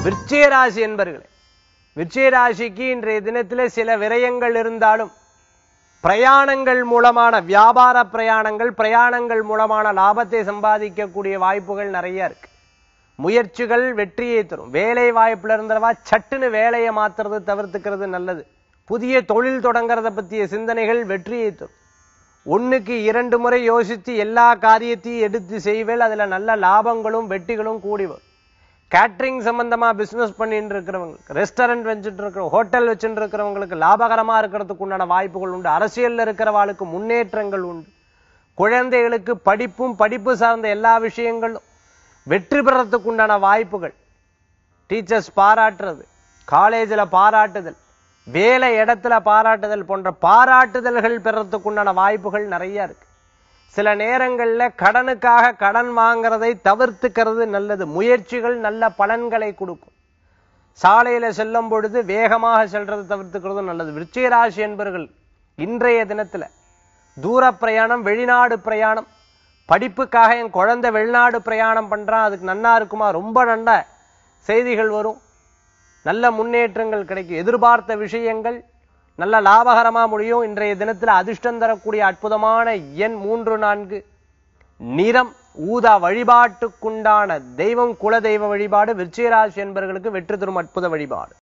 விருச்சிக ராசி என்பர்களே விருச்சிக ராசிக்கு இன்றைய தினத்திலே சில விரயங்கள் இருந்தாலும் பிரயாணங்கள் மூலமான வியாபார பிரயாணங்கள் பிரயாணங்கள் மூலமான லாபத்தை சம்பாதிக்கக்கூடிய வாய்ப்புகள் நிறைய இருக்கு முயற்சிகள் வெற்றியை தரும் வேலை வாய்ப்புல இருந்தவா சட்டுன்னு வேலையை மாத்துறது தவிர்த்துக்கிறது நல்லது புதிய தொழில் தொடங்குறத பற்றிய சிந்தனைகள் வெற்றியை தரும் ஒண்ணுக்கு இரண்டு முறை யோசித்து எல்லா காரியத்தையும் எடுத்து செய்வேல் அதுல நல்ல லாபங்களும் வெற்றிகளும் கூடி வரும் கேட்டரிங் சம்பந்தமா பிசினஸ் பண்ணிட்டு இருக்கிறவங்களுக்கு ரெஸ்டாரண்ட் வச்சுட்டு இருக்கிற ஹோட்டல் வச்சுட்டு இருக்கிறவங்களுக்கு லாபகரமா இருக்கிறதுக்கு உண்டான வாய்ப்புகள் உண்டு அரசியல்ல இருக்கிறவாளுக்கு முன்னேற்றங்கள் உண்டு குழந்தைகளுக்கு படிப்பும் படிப்பு சார்ந்த எல்லா விஷயங்களும் வெற்றி பெறத்துக்கு உண்டான வாய்ப்புகள் டீச்சர்ஸ் பாராட்டுறது காலேஜில் பாராட்டுதல் வேலை இடத்துல பாராட்டுதல் போன்ற பாராட்டுதல்கள் பெறத்துக்கு உண்டான வாய்ப்புகள் நிறைய இருக்கு சில நேரங்கள்ல கடனுக்காக கடன் வாங்குறதை தவிர்த்துக்கிறது நல்லது முயற்சிகள் நல்ல பலன்களை கொடுக்கும் சாலையில செல்லும் பொழுது வேகமாக செல்றதை தவிர்த்துக்கிறது நல்லது விருச்சிக ராசி என்பவர்கள் இன்றைய தினத்துல தூர பிரயாணம் வெளிநாடு பிரயாணம் படிப்புக்காக என் குழந்தை வெளிநாடு பிரயாணம் பண்றான் அதுக்கு நன்னா இருக்குமா ரொம்ப நல்ல செய்திகள் வரும் நல்ல முன்னேற்றங்கள் கிடைக்கும் எதிர்பார்த்த விஷயங்கள் நல்ல லாபகரமா முடியும் இன்றைய தினத்துல அதிர்ஷ்டம் தரக்கூடிய அற்புதமான எண் மூன்று நான்கு நிறம் ஊதா வழிபாட்டுக்குண்டான தெய்வம் குல தெய்வ வழிபாடு விருச்சிகராசி என்பவர்களுக்கு வெற்றி தரும் அற்புத வழிபாடு